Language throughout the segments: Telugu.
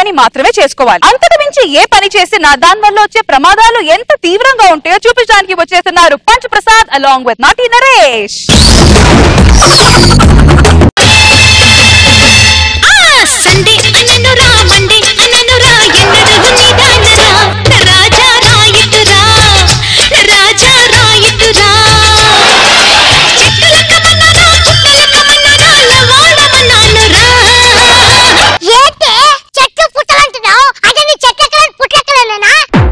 పని మాత్రమే చేసుకోవాలి అంతకు మించి ఏ పని చేసినా దాని వల్ల వచ్చే ప్రమాదాలు ఎంత తీవ్రంగా ఉంటాయో చూపించడానికి వచ్చేస్తున్నారు పంచ్ ప్రసాద్ అలాంగ్ విత్ నాటి నరేష్ సండే అననురా మండే అననురా ఎన్నడు నిదానరా రాజా రాయితురా రాజా రాయితురా చెక్కల కమనరా పుట్టల కమనరా లవాడమన్నానురా ఏంటే చెట్లు పుట్టలంటున్నావు అదే నీ చెట్ల పుట్టలకలేనా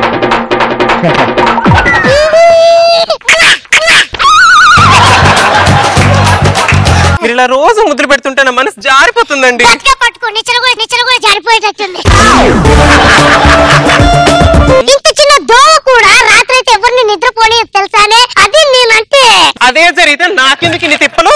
మీరు ఇలా రోజు ముద్ర పెడుతుంటే నా మనసు జారిపోతుందండి గట్టిగా పట్టుకో నిచ్చెన కూడా నిచ్చెన కూడా జారిపోయేటట్టుంది ఇంత చిన్న దోమ కూడా రాత్రి అయితే ఎవరిని నిద్రపోని తెలుసానే అది నేనంటే అదే జరిగితే నాకెందుకు ఇన్ని తిప్పలు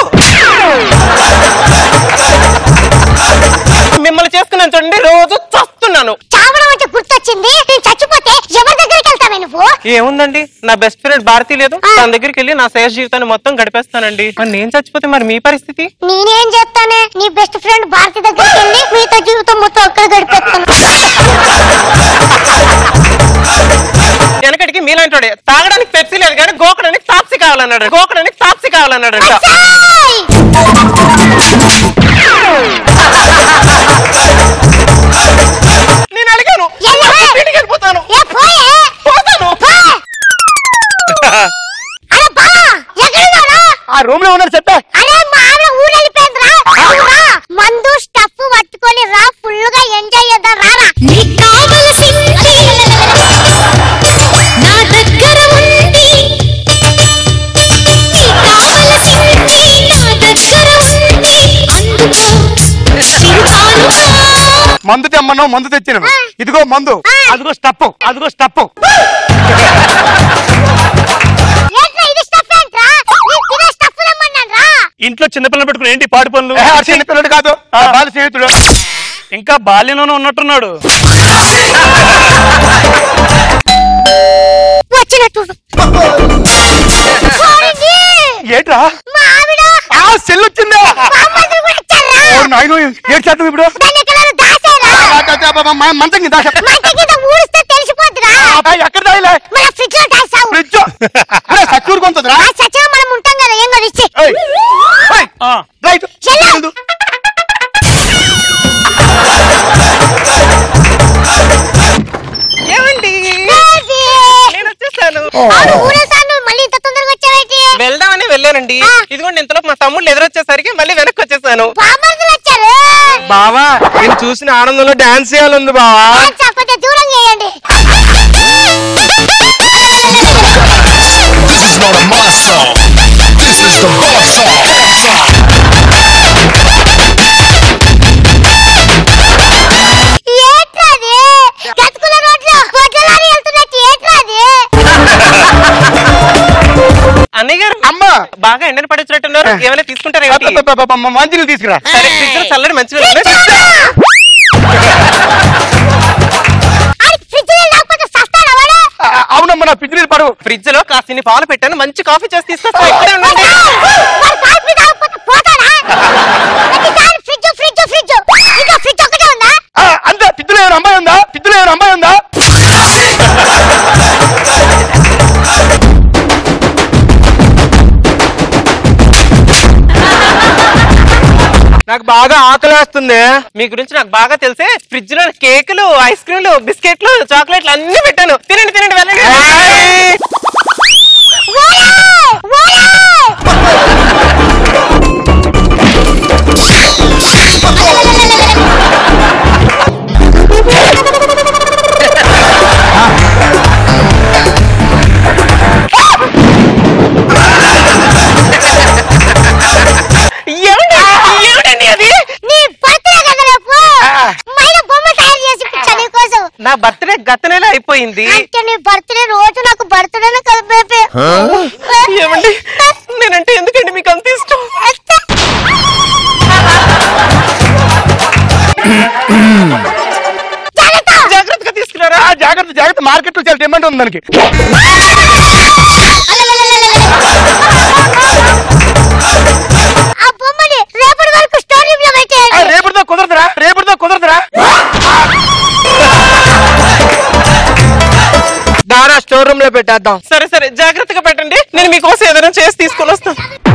మిమ్మల్ని చేసుకున్నాను చూడండి రోజు చస్తున్నాను చావడం అంటే గుర్తొచ్చింది నేను చచ్చిపోతే ఎవరి దగ్గరికి వెళ్తావే నువ్వు ఏముందండి నా బెస్ట్ ఫ్రెండ్ భారతి లేదు తన దగ్గరికి వెళ్ళి నా శేష జీవితాన్ని మొత్తం గడిపేస్తానండి మరి నేను చచ్చిపోతే మరి మీ పరిస్థితి నేనేం చేస్తానే నీ బెస్ట్ ఫ్రెండ్ భారతి దగ్గరికి వెళ్ళి మిగతా జీవితం మొత్తం అక్కడ గడిపేస్తాను వెనకటికి మీలాంటి వాడే తాగడానికి పెప్సీ లేదు కానీ గోకడానికి తాప్సీ కావాలన్నాడు గోకడానికి తాప్సీ కావాలన్నాడు ఏయ్! నేను అడిగాను ఎలా? ఇంటికి వెళ్ళిపోతాను ఏ పోయే పోతాను పో! అరే బావా ఎక్కడున్నావురా ఆ రూమ్ లో ఉన్నారు చెప్పే అరే మా ఆవిడ ఊరు వెళ్ళిపోయిందిరా నువ్వు రా. మందు స్టఫ్ పట్టుకొని రా ఫుల్ గా ఎంజాయ్ చేద్దాం రారా నీకు కావలసింది నా దగ్గర ఉంది నీకు కావలసింది నా దగ్గర ఉంది అందుకో చిరునాలుగా మందు తెమ్మన్నావు మందు తెచ్చినావు ఇదిగో మందు అదిగో స్టప్ అదిగో స్టప్ ఏంట్రా ఇది స్టఫ్ ఏంట్రా నేను తినే స్టఫ్ తెమ్మన్నాను రా ఇంట్లో చిన్నపిల్లలు పెట్టుకుని ఏంటి పాడి పనులు చిన్నపిల్లడు కాదు నా బాల స్నేహితుడు ఇంకా బాల్యంలోనే ఉన్నట్టున్నాడు వచ్చినట్టు పోయింది. ఏంట్రా మా ఆవిడ ఆ సెల్ వచ్చిందా బామ్మర్ది కూడా వచ్చారా ఓ నాయనో ఏడు చేద్దాం ఇప్పుడు దాన్ని ఎక్కడైనా దాచారా మ- మంచం కింద దాచా. మంట కింద ఊడిస్తే తెలిసిపోద్దిరా ఆ, ఎక్కడ దాయిలే మన ఫ్రిడ్జ్ లో దాచావు ఫ్రిడ్జ్ సచ్చూరు కొంతదిరా ఆ సచివ మనం ఉంటాం కదా ఏం కదా ఇచ్చి ఏయ్, ఏయ్, ఆ, రైట్ చెల్లు. ఏమండి Baby. నేను వచ్చేసాను అవును, ఊరెళ్తాను మళ్ళీ ఇంత తొందరగా వచ్చావేంటి వెళ్దామని వెళ్ళానండి ఆ. ఇదిగోండి ఇంతలో మా తమ్ముళ్ళు ఎదురొచ్చేసరికి మళ్ళీ వెనక్కి వచ్చేసాను బామ్మర్దులు వచ్చారు బావా నేను చూసిన ఆనందంలో డాన్స్ చేయాలంది బావా డాన్స్ కొంచెం దూరం చేయండి This is not a my song. This is the boss song. ఏంట్రాది గతుకుల రోడ్లో గొడ్డలారి వెళ్తున్నట్టు ఏంట్రాది అన్నయ్య గారు అమ్మా బాగా ఎండను పడించినట్టున్నారు ఏమైనా తీసుకుంటారా ఏమిటి? అబ్బబ్బబ్బబ్బ, మంచినీళ్ళు తీసుకురా సరే ఫ్రిడ్జ్ లో చల్లడి మంచిగా ఫ్రిడ్జ్ లేకపోతే సస్తాడా వాడు ఆ, అవునమ్మా నా పిజ్జి నీళ్ళు పడవు ఫ్రిడ్జ్ లో కాసిని పాలు పెట్టాను మంచి కాఫీ చేసి తీసుకొస్తా ఇక్కడే ఉండండి వాడు కాఫీ తాగకపోతే పోతాడా ప్రతిసారి ఫ్రిడ్జ్ ఫ్రిడ్జ్ ఫ్రిడ్జ్ ఇంకా ఫ్రిడ్జ్ ఒకటే ఉందా ఆ, అంతే పిజ్జులో ఏమైనా అమ్మాయి ఉందా పిజ్జులో ఏమైనా అమ్మాయి ఉందా నాకు బాగా ఆకలేస్తుంది మీ గురించి నాకు బాగా తెలిసే ఫ్రిడ్జ్ లో కేకులు ఐస్ క్రీమ్లు బిస్కెట్లు చాక్లెట్లు అన్ని పెట్టాను తినండి తినండి వెళ్ళండి ఓలే ఓలే ఏమండి ఏమిటండి అది నీ బర్త్డే కదా రేపు మైన బొమ్మ తయారు చేసి ఇప్పించా నీ కోసం నా బర్త్డే గత నెల అయిపోయింది అంటే నీ బర్త్డే రోజు నాకు బర్త్డేనే కదా బేబీ ఏమండి నేనంటే ఎందుకండి మీకు అంత ఇష్టం జాగ్రత్తగా తీసుకున్నారా ఆ, జాగ్రత్త జాగ్రత్త మార్కెట్ లో చాలా డిమాండ్ ఉంది దానికి ఆ బొమ్మని రేపటి వరకు స్టోర్ రూమ్ లో ఆ, పెట్టేయండి రేపటితో కుదరదురా రేపటితో కుదరదురా స్టోర్ రూమ్ లో పెట్టేద్దాం సరే సరే జాగ్రత్తగా పెట్టండి నేను మీకోసం ఏదైనా చేసి తీసుకొని వస్తాను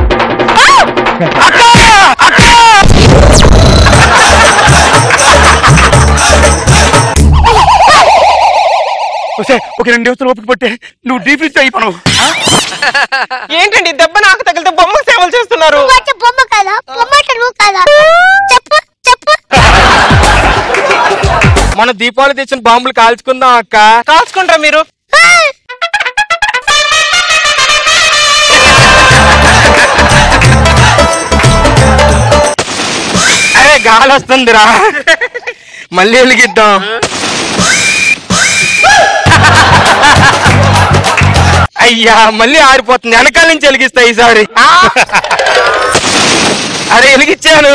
ఒసేయ్, ఒక రెండు ദിവസം ఓపిక పట్టే నువ్వు డీప్ ఫ్రిడ్జ్ అయిపోను ఏంటండి దెబ్బ నాకు తగిలితే బొమ్మ సేవలు చేస్తున్నారు నువ్వు అంటే బొమ్మ కదా బొమ్మ అంటే నువ్వు కదా చెప్పు చెప్పు మన దీపావళి తెచ్చిన బాంబులు కాల్చుకుందాం అక్క కాల్చుకుంటారా మీరు అరే గాలి వస్తుందిరా మళ్ళీ వెలిగిద్దాం అయ్యా మళ్ళీ ఆరిపోతుంది వెనకాల నుంచి వెలిగిస్తా ఈసారి ఆ! అరే వెలిగించాను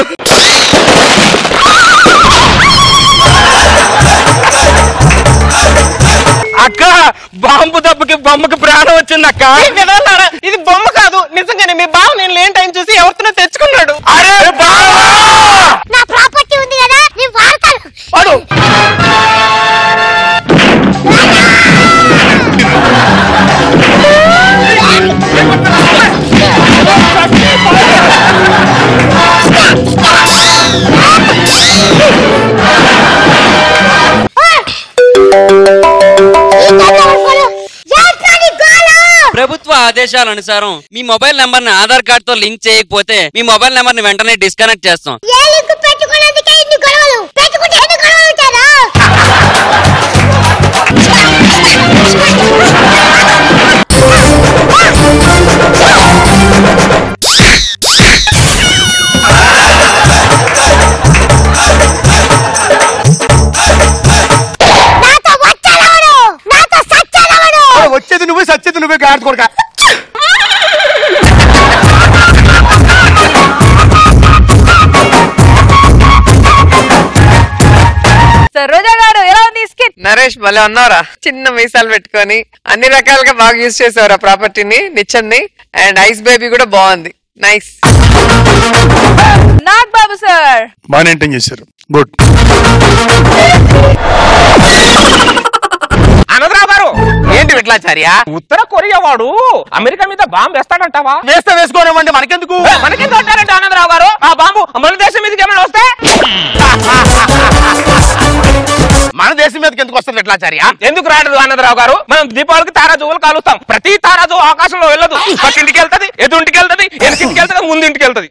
అక్క బాంబు దెబ్బకి బొమ్మకి ప్రాణం వచ్చింది అక్క ఇది బొమ్మ కాదు నిజంగానే మీ బావ నేను లేని టైం చూసి ఎవరితో తెచ్చుకున్నాడు అరే బావా నా ప్రాపర్టీ ఉంది కదా నేను వాడతాను వాడు ఈ గంట వరకు ఏంట్రా నీ గోల? ప్రభుత్వ ఆదేశాల అనుసారం మీ మొబైల్ నెంబర్ ని ఆధార్ కార్డ్ తో లింక్ చేయకపోతే మీ మొబైల్ నెంబర్ ని వెంటనే డిస్కనెక్ట్ చేస్తాం ఏ లింక్ పెట్టుకున్నందుకే ఇన్ని గొడవలు పెట్టుకుంటే ఎన్ని గొడవలు ఉంటారా నాతో వచ్చేవాడు నాతో సచ్చేవాడు వచ్చేది నువ్వే సచ్చేది నువ్వే గాడి కొడక సరోజా గారు ఎలా ఉంది ఈ skit? నరేష్ భలే ఉన్నారా చిన్న మీసాలు పెట్టుకొని అన్ని రకాలుగా బాగా యూజ్ చేసేవారు ఆ ప్రాపర్టీని నిచ్చంది అండ్ ఐస్ బేబీ కూడా బాగుంది నైస్ నాగ్ బాబు సార్ బాగా మెయింటైన్ చేశారు గుడ్ అనదరావు గారు ఏంటి విట్లాచార్య ఉత్తర కొరియా వాడు అమెరికా మీద బాంబు వేస్తాడంటావా వేస్తే వేసుకోనివ్వండి మనకెందుకు మనకెందుకు అంటారంటే ఆనందరావు గారు ఆ బాంబు మన దేశం మీదకి ఏమైనా వస్తే మన దేశం మీదకి ఎందుకు వస్తుంది ఎట్లాచార్య ఎందుకు రాడదు ఆనందరావు గారు మనం దీపావళికి తారాజువులు కాలుస్తాం ప్రతి తారాజు ఆకాశంలో వెళ్ళదు పక్కింటికి వెళ్తది ఎదుంటికి వెళ్తది వెనకింటికి వెళ్తది ముందింటికి వెళ్తది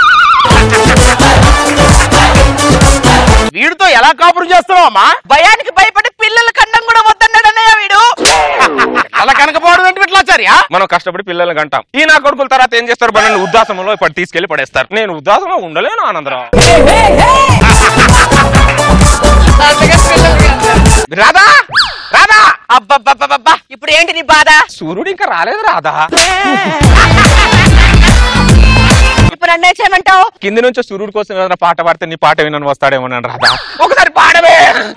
వీడితో ఎలా కాపురం చేస్తున్నావు అమ్మా భయానికి భయపడి పిల్లల కండం కూడా వద్దన్నాడన్నయ్య వీడు అలా కనకపోవడం ఏంటి ఎట్లాచార్య మనం కష్టపడి పిల్లల్ని కంటాం ఈ నా కొడుకుల తర్వాత ఏం చేస్తారు బండి ఉద్దాసంలో ఇప్పుడు తీసుకెళ్లి పడేస్తారు నేను ఉద్దాసంలో ఉండలేను ఆనందరావు రాధా రాధా అబ్బబ్బబ్బబ్బా ఇప్పుడు ఏంటి నీ బాధ సూర్యుడు ఇంకా రాలేదు రాధా ఇప్పుడు అన్నీ చేయమంటావు కింది నుంచి సూర్యుడు కోసం ఏదైనా పాట పాడితే నీ పాట వినని వస్తాడేమో నన్ను రాధా ఒకసారి పాడవే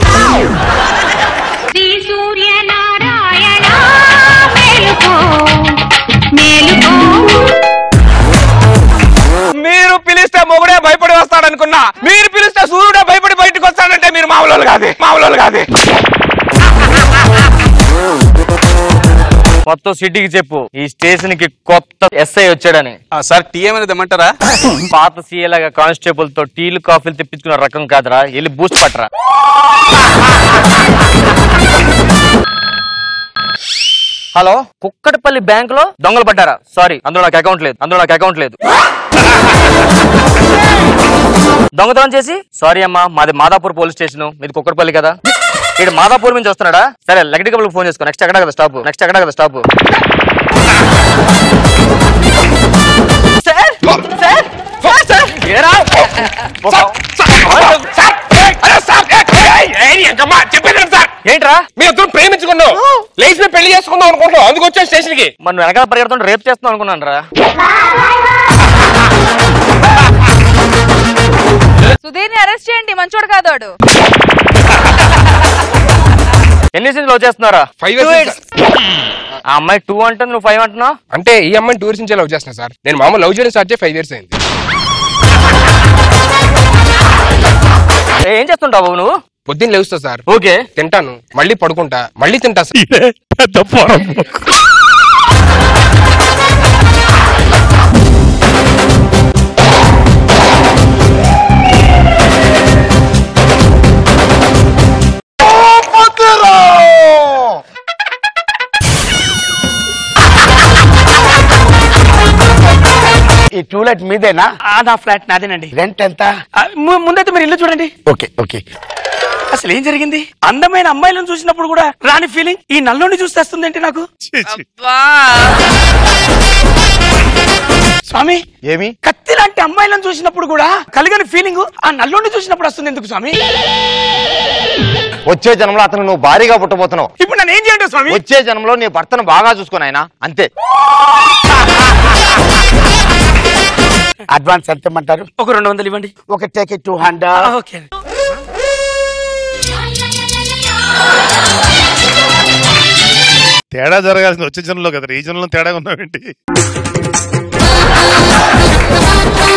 శ్రీ సూర్యనారాయణ మేలుకో మేలుకో మీరు పిలిస్తే మొగుడే భయపడి వస్తాడనుకున్నా మీరు పిలిస్తే సూర్యుడే భయపడి బయటకు వస్తాడంటే మీరు మామూలు కాదే మామూలు కాదే మొత్తం సిటీకి చెప్పు ఈ స్టేషన్ కి కొత్త ఎస్ఐ వచ్చాడని సార్ టీ ఏమైనా తెమ్మంటారా పాత సీఏ లాగా కానిస్టేబుల్ తో టీలు కాఫీలు తెప్పించుకున్న రకం కాదురా వెళ్ళి బూస్ట్ పట్టరా హలో కుక్కటిపల్లి బ్యాంక్ లో దొంగలు పడ్డారా సారీ అందులో నాకు అకౌంట్ లేదు అందులో నాకు అకౌంట్ లేదు దొంగతనం చేసి సారీ అమ్మా మాది మాదాపూర్ పోలీస్ స్టేషన్ మీది కుక్కటిపల్లి కదా ఇక్కడ మాదాపూర్ నుంచి వస్తున్నాడా సరే లెగటికబుల్ ఫోన్ చేసుకో నెక్స్ట్ ఎక్కడ కదా స్టాప్ నెక్స్ట్ ఎక్కడ కదా స్టాప్ ఏంట్రా మీ ఇద్దరు ప్రేమించుకున్నావు లేచి మీద పెళ్లి చేసుకుందాం అనుకుంటున్నావు అందుకు వచ్చే స్టేషన్ కి మనం వెనకాల పరిగెడుతుంటే రేపు చేస్తున్నాం అనుకున్నాను రా సుధీర్ ని అరెస్ట్ చేయండి మంచోడు కాదు వాడు ఎన్ని సీన్లు లవ్ చేస్తున్నారా ఫైవ్ Two ఇయర్స్ years. ఆ అమ్మాయి టూ అంటే నువ్వు ఫైవ్ అంటున్నావు అంటే ఈ అమ్మాయిని టూ ఇయర్స్ నుంచే లవ్ చేస్తున్నా సార్ నేను మామూలు లవ్ చేయడం స్టార్ట్ చేసి ఫైవ్ ఇయర్స్ అయింది ఏం చేస్తుంటావు నువ్వు పొద్దున్న లేవుస్తా సార్ ఓకే తింటాను మళ్ళీ పడుకుంటా మళ్ళీ తింటా సార్ ఇదే పెద్ద పోరం ఈ టూలెట్ మీదేనా ఆ, నా ఫ్లాట్ నాదేనండి రెంట్ ఎంత ఆ, ము- ముందైతే మీరు ఇల్లు చూడండి ఓకే ఓకే అసలు ఏం జరిగింది అందమైన అమ్మాయిలను చూసినప్పుడు కూడా రాని ఫీలింగ్ ఈ నల్లోని చూస్తే వస్తుంది ఏంటి నాకు అబ్బా స్వామి ఏమి కత్తి లాంటి అమ్మాయిలను చూసినప్పుడు కూడా కలిగని ఫీలింగ్ ఆ నల్లోని చూసినప్పుడు వస్తుంది ఎందుకు స్వామి వచ్చే జన్మలో అతను నువ్వు భారీగా పుట్టబోతున్నావు ఇప్పుడు నన్ను ఏం చేయండి స్వామి వచ్చే జన్మలో నీ భర్తను బాగా చూసుకుని ఆయన అంతే అడ్వాన్స్ ఎంత ఇమ్మంటారు ఒక రెండు వందలు ఇవ్వండి ఒక టేక్ టూ ఆ, హండ్రెడ్ ఓకే తేడా జరగాల్సింది వచ్చే జనంలో కదా ఈ జనంలో తేడా ఉన్నావేంటి